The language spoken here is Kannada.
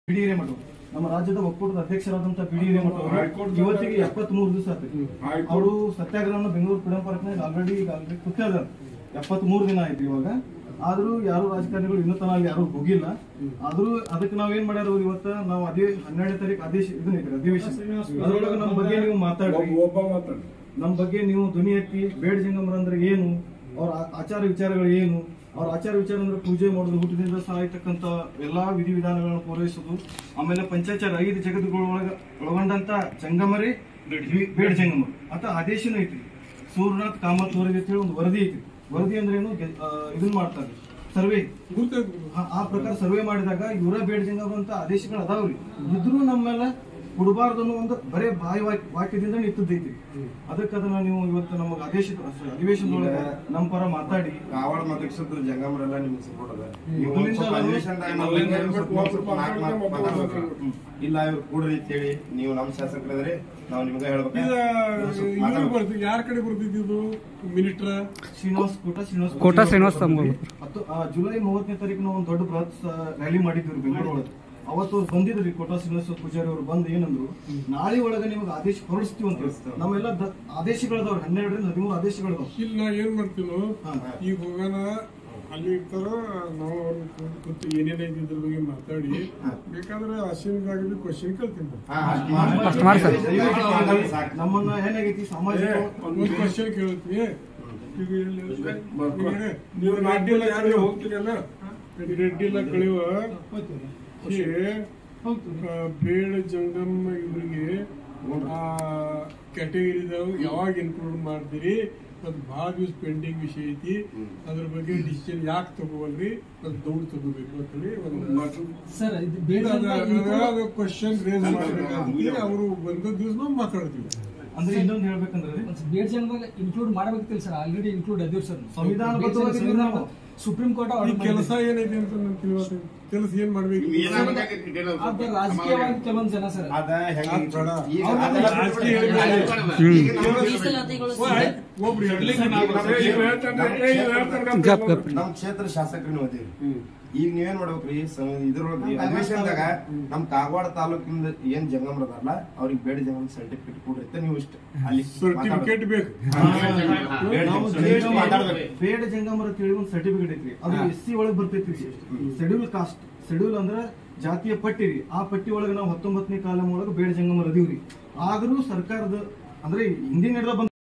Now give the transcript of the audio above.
ಬಿಡಿ ಹಿರೇಮಠ ನಮ್ಮ ರಾಜ್ಯದ ಒಕ್ಕೂಟದ ಅಧ್ಯಕ್ಷರಾದಂತಹ ಬಿಡಿ ಹಿರೇಮಠ ಅವರು ಹೈಕೋರ್ಟ್ ಇವತ್ತಿಗೆ ಎಪ್ಪತ್ಮೂರು ದಿವಸ ಆಯ್ತು ಹೈಕೋರ್ಟ್ ಅವರು ಸತ್ಯಾಗ್ರಹವನ್ನು ಬೆಂಗಳೂರು ಫ್ರೀಡಂ ಪಾರ್ಕ್ನಾಗ ಆಲ್ರೆಡಿ ಈಗ ಆಲ್ರೆಡಿ ಕೂತಿದ್ದಾರೆ ಎಪ್ಪತ್ಮೂರು ದಿನ ಆಯ್ತು ಇವಾಗ ಆದ್ರೂ ಯಾರು ರಾಜಕಾರಣಿಗಳು ಇನ್ನೂ ತನಕ ಅಲ್ಲಿ ಯಾರು ಹೋಗಿಲ್ಲ ಆದ್ರೂ ಅದಕ್ಕೆ ನಾವೇನ್ ಮಾಡ್ಯಾರ ಅವ್ರು ಇವತ್ತ ನಾವು ಅದೇ ಹನ್ನೆರಡನೇ ತಾರೀಕು ಆದೇಶ ಇದನ್ನ ಐತ್ರಿ ಅಧಿವೇಶನ ಅದ್ರೊಳಗೆ ನಮ್ಮ ಬಗ್ಗೆ ನೀವು ಮಾತಾಡ್ರಿ ಒಬ್ಬ ಒಬ್ಬ ಮಾತಾಡಿ ನಮ್ಮ ಬಗ್ಗೆ ನೀವು ಧ್ವನಿ ಎತ್ತಿ ಬೇಡ ಜಂಗಮರ ಅಂದ್ರೆ ಏನು ಅವ್ರ ಆ- ಆಚಾರ ವಿಚಾರಗಳು ಏನು ಅವ್ರ ಆಚಾರ ವಿಚಾರ ಅಂದ್ರೆ ಪೂಜೆ ಮಾಡೋದು ಹುಟ್ಟಿನಿಂದ ಸಾಯ್ತಕ್ಕಂತ ಎಲ್ಲಾ ವಿಧಿವಿಧಾನಗಳನ್ನು ಪೂರೈಸೋದು ಆಮೇಲೆ ಪಂಚಾಚಾರ ಐದು ಜಗತ್ತುಗಳೊಳಗ ಒಳಗೊಂಡಂತ ಜಂಗಮರೇ ಬಿ- ಬೇಡ ಜಂಗಮರು ಅಂತ ಆದೇಶನೂ ಐತಿ ಸೂರ್ಯನಾಥ್ ಕಾಮತ್ ಅವರಿಗೆ ಅಂತೇಳಿ ಒಂದು ವರದಿ ಐತಿ ವರದಿ ಅಂದ್ರೆ ಏನು ಗೆ- ಆ, ಇದನ್ನ ಮಾಡ್ತಾರೆ ಸರ್ವೆ ಆ- ಆ ಪ್ರಕಾರ ಸರ್ವೆ ಮಾಡಿದಾಗ ಇವರ ಬೇಡ ಜಂಗಮ ಅಂತ ಆದೇಶಗಳು ಅದಾವ್ರಿ ಇದ್ರೂ ನಮ್ಮೆಲ್ಲ ಕೊಡಬಾರ್ದು ಅನ್ನೋ ಒಂದು ಬರೇ ಬಾಯಿ ವಾಕ್- ವಾಕ್ಯದಿಂದ ನಿಂತದ್ದೈತಿ ಅದಕ್ಕೆ ಅದನ್ನ ನೀವು ಇವತ್ತು ನಮಗೆ ಆದೇಶ ಅಧಿವೇಶನದೊಳಗೆ ನಮ್ಮ ಪರ ಮಾತಾಡಿ ಕಾವಾಡ ಮತಕ್ಷೇತ್ರ ಜಂಗಮರೆಲ್ಲ ನಿಮ್ಗೆ ಸಪೋರ್ಟ್ ಅದ ನೀವು ಮೊದಲಿಂದ ಒಂದ್ ಸ್ವಲ್ಪ ನಾನು- ಅಧಿವೇಶನ time ಅಲ್ಲಿ ಮೊದಲಿಂದ ಒಂದ್ ಸ್ವಲ್ಪ ಒಬ್ಬ ಸ್ವಲ್ಪ ನಾಲ್ಕು ಮಾತು ಒಬ್ಬ ಮಾತಾಡ್ಬೇಕು. ಒಬ್ಬ ಇಲ್ಲ ಇವ್ರು ಕೂಡ್ರಿ ಅಂತೇಳಿ ನೀವು ನಮ್ಮ ಶಾಸಕರಿದ್ರೆ ನಾವು ನಿಮ್ಗೆ ಹೇಳ್ಬೇಕು ಇದು ನೀವು ಸ್ವಲ್ಪ ಇವ್ರು ಮಾತಾಡ್ಬೇಕು. ಬರ್ತೀವಿ ಯಾರ ಕಡೆ ಬರ್ತಿದ್ದು ಮಿನಿಸ್ಟ್ರ ಶ್ರೀನಿವಾಸ್ ಕೋಟ ಶ್ರೀನಿವಾಸ್ ಕೋಟ ಶ್ರೀನಿವಾಸ್ ತಮ್ಗಳು. ಮತ್ತು ಆ, ಜುಲೈ ಮೂವತ್ತನೇ ತಾರೀಕು ನಾವು ಒಂದು ದೊಡ್ಡ ಬೃಹತ್ ರ್ಯಾಲಿ ಮಾಡಿದ್ವಿ ಬೆಂಗಳೂರು ಒಳಗೆ ಅವತ್ತು ಅವ್ರು ಬಂದಿದ್ರಿ ಕೋಟ ಶ್ರೀನಿವಾಸ ಪೂಜಾರಿ ಅವರು ಬಂದು ಏನಂದ್ರು ನಾಳೆ ಒಳಗೆ ನಿಮಗೆ ಆದೇಶ ಹೊರಡಿಸ್ತೀವಿ ಅಂತ ನಮ್ಮೆಲ್ಲ ದ- ಆದೇಶಗಳದವ್ರು ಹನ್ನೆರಡರಿಂದ ಹದಿಮೂರು ಆದೇಶಗಳದಾವ್ ಇಲ್ಲಿ ನಾ ಏನ್ ಮಾಡ್ತೀನೋ ಹಾ. ಈಗ ಹೋಗೋಣ ಅಲ್ಲಿ ಇರ್ತಾರ ನಾವು ಅವ್ರನ್ನ ಕೂತು ಏನೇನೈತಿ ಇದ್ರ ಬಗ್ಗೆ ಮಾತಾಡಿ ಬೇಕಾದ್ರೆ ಅಶ್ವಿನ್ಗಾಗಲಿ ಕ್ವಶನ್ ಕೇಳ್ತೀನಿ ಹಾ, ಅಷ್ಟ್ ಮಾಡಿ. ಅಷ್ಟ್ ಮಾಡಿ ಸರ್. ದಯವಿಟ್ಟು ಅಷ್ಟ್ ಮಾಡಿ ಸಾಕು. ನಮ್ಮನ್ನ ಏನಾಗೈತಿ ಸಾಮಾಜಿಕ ಒಂದು ಕ್ವಶನ್ ಕೇಳ್ತೀನಿ ಈಗ ಇಲ್ಲಿ ಬರ್ಕೊ. ಈಗ ನೀವು ರೆಡ್ಡಿ ಎಲ್ಲ ಕಳೆಯುವ ಹೋಗ್ತೀರಲ್ಲ ಈ ರೆಡ್ಡಿ ಎಲ್ಲ ಕಳೆಯುವ ಈ, ಆ, ಬೇಡ ಜಂಗಮ್ಮ ಇವರಿಗೆ ಕ್ಯಾಟಗರಿದವ್ ಯಾವಾಗ ಇನ್ಕ್ಲೂಡ್ ಮಾಡ್ತೀರಿ ಅದು ಭಾಳ ದಿವಸ ಪೆಂಡಿಂಗ್ ವಿಷಯ ಐತಿ ಅದ್ರ ಬಗ್ಗೆ ಡಿಸಿಷನ್ ಯಾಕೆ ತಗೋವಲ್ರಿ ಅದು ದೌಡ್ ತಗೋಬೇಕು ಅಂತೇಳಿ ಒಂದು ಸರ್ ಇದು ಬೇಡ ಕ್ವಶನ್ ರೇಸ್ ಮಾಡ್ಬೇಕಾಗುತ್ತೆ ಅವರು ಬಂದ ದಿವಸ ನಾವು ಮಾತಾಡ್ತೀವಿ ಅಂದ್ರೆ ಇನ್ನೊಂದು ಹೇಳ್ಬೇಕಂದ್ರೆ ಬೇಡ್ ಜಂಗದಾಗ ಇನ್ಕ್ಲೂಡ್ ಮಾಡಬೇಕಿಲ್ಲ ಸರ್ ಆಲ್ರೆಡಿ ಇನ್ಕ್ಲೂಡ್ ಅದೀವಿ ಸರ್ ಸಂವಿಧಾನಬದ್ಧವಾಗಿ ಇದನ್ನ ನಾವು ಸುಪ್ರೀಂ ಕೋರ್ಟ್ ಈ ಕೆಲಸ ಏನೈತಿ ಅಂತ ನನ್ ತಿಳಿವತ್ತೆ ಕೆಲಸ ಏನ್ ಮಾಡ್ಬೇಕು ರಾಜಕೀಯವಾಗಿ ಕೆಲವೊಂದು ಜನ ಸರ್ ಅದ ಹೆಂಗ್ ಅದ್ ಬೇಡ. ಈಗ ಅವ್ರು ಅದೆಲ್ಲ ರಾಜಕೀಯ ಬಿಟ್ಬಿಡಿ. ಹೇಳ್ಬೇಡಿ. ಈಗ ನಮ್ಮ- ಮೀಸಲಾತಿಗಳು ಓ, ಆಯ್ತ್. ಒಬ್ರು ಹೇಳ್ಲಿಕ್ಕೆ ನಾವು ಇವ್ ಹೇಳ್ತಾನೆ, ಏ, ಇವ್ ಹೇಳ್ತಾನೆ. ಗಪ್ ಗಪ್ ನಮ್ ಕ್ಷೇತ್ರ ಶಾಸಕರನ್ನ ಓದಿರಿ ಈಗ ನೀವೇನ್ ಮಾಡ್ಬೇಕ್ರಿ ಸ- ಇದ್ರೊಳಗ್ರಿ ಅಧಿವೇಶನದಾಗ ನಮ್ ಕಾಗವಾಡ ತಾಲೂಕಿಂದ ಏನ್ ಜಂಗಮ್ರ ಅದಾರಲ್ಲ ಅವ್ರಿಗೆ ಬೇಡ ಜಂಗಮ್ ಸರ್ಟಿಫಿಕೇಟ್ ಕೊಡ್ರಿ ಅಂತ ನೀವು ಇಷ್ಟ ಅಲ್ಲಿ ಸರ್ಟಿಫಿಕೇಟ್ ಬೇಕು ಬೇಡ ನಾವು ಜಂಗಮ್ ಬೇಡ ಮಾತಾಡ್ಬೇಕು. ಬೇಡ ಜಂಗಮರ ತಿಳಿ ಒಂದು ಸರ್ಟಿಫಿಕೇಟ್ ಐತ್ರಿ ಅದು ಎಸ್ ಸಿ ಒಳಗೆ ಬರ್ತೈತ್ರಿ ಶೆಡ್ಯೂಲ್ ಕಾಸ್ಟ್ ಶೆಡ್ಯೂಲ್ ಅಂದ್ರ ಜಾತಿಯ ಪಟ್ಟಿ ರೀ ಆ ಪಟ್ಟಿ ಒಳಗೆ ನಾವು ಹತ್ತೊಂಬತ್ತನೇ ಕಾಲಂ ಒಳಗೆ ಬೇಡ ಜಂಗಮರ ಅದೀವ್ರಿ ಆದ್ರೂ ಸರ್ಕಾರದ ಅಂದ್ರೆ ಹಿಂದಿನ ಬಂದ